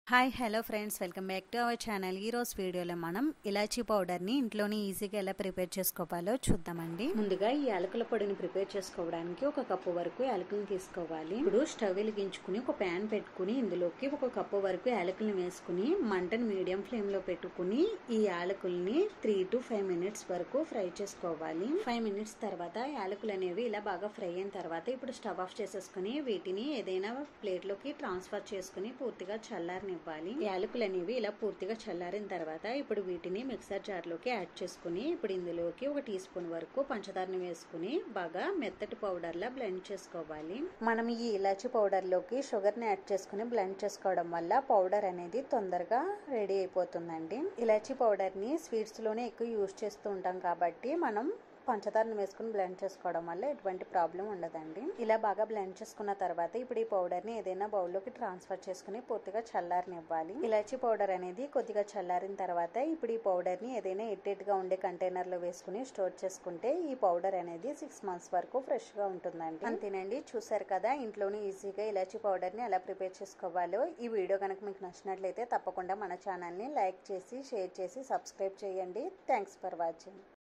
hi hello friends welcome back to our channel ఈ రోజు వీడియోలో మనం ఇలాచీ పౌడర్ని ఇంట్లోనే ఈజీగా ఎలా ప్రిపేర్ చేసుకోవాలో చూద్దామండి ముందుగా ఈ యాలకుల పొడిని ప్రిపేర్ చేసుకోవడానికి ఒక కప్పు వరకు యాలకులను తీసుకోవాలి ఇప్పుడు స్టవ్ వెలిగించుకుని ఒక ప్యాన్ పెట్టుకుని ఇందులోకి ఒక కప్పు వరకు యాలకులను వేసుకుని మంటను మీడియం ఫ్లేమ్ లో పెట్టుకుని ఈ యాలకుల్ని త్రీ టు ఫైవ్ మినిట్స్ వరకు ఫ్రై చేసుకోవాలి ఫైవ్ మినిట్స్ తర్వాత యాలకులు అనేవి ఇలా బాగా ఫ్రై అయిన తర్వాత ఇప్పుడు స్టవ్ ఆఫ్ చేసేసుకుని వీటిని ఏదైనా ప్లేట్ లోకి ట్రాన్స్ఫర్ చేసుకుని పూర్తిగా చల్లారని ఇవ్వాలి యాలకులు అనేవి ఇలా పూర్తిగా చల్లారిన తర్వాత ఇప్పుడు వీటిని మిక్సర్ జార్ లోకి యాడ్ చేసుకుని ఇప్పుడు ఇందులోకి ఒక టీ స్పూన్ వరకు పంచదారని వేసుకుని బాగా మెత్తటి పౌడర్ లా బ్లెండ్ చేసుకోవాలి మనం ఈ ఇలాచి పౌడర్ లోకి షుగర్ ని యాడ్ చేసుకుని బ్లెండ్ చేసుకోవడం వల్ల పౌడర్ అనేది తొందరగా రెడీ అయిపోతుందండి ఇలాచి పౌడర్ ని స్వీట్స్ లోనే ఎక్కువ యూజ్ చేస్తూ ఉంటాం కాబట్టి మనం పంచదారను వేసుకుని బ్లెండ్ చేసుకోవడం వల్ల ఎటువంటి ప్రాబ్లం ఉండదండి ఇలా బాగా బ్లెండ్ చేసుకున్న తర్వాత ఇప్పుడు ఈ పౌడర్ ని ఏదైనా బౌల్లోకి ట్రాన్స్ఫర్ చేసుకుని పూర్తిగా చల్లారనివ్వాలి ఇలాచీ పౌడర్ అనేది కొద్దిగా చల్లారిన తర్వాత ఇప్పుడు ఈ పౌడర్ ని ఏదైనా ఎట్టెట్గా ఉండే కంటైనర్ లో వేసుకుని స్టోర్ చేసుకుంటే ఈ పౌడర్ అనేది సిక్స్ మంత్స్ వరకు ఫ్రెష్ గా ఉంటుందండి అంతేనండి చూసారు కదా ఇంట్లోనే ఈజీగా ఇలాచీ పౌడర్ ని ఎలా ప్రిపేర్ చేసుకోవాలో ఈ వీడియో కనుక మీకు నచ్చినట్లయితే తప్పకుండా మన ఛానల్ ని లైక్ చేసి షేర్ చేసి సబ్స్క్రైబ్ చేయండి థ్యాంక్స్ ఫర్ వాచింగ్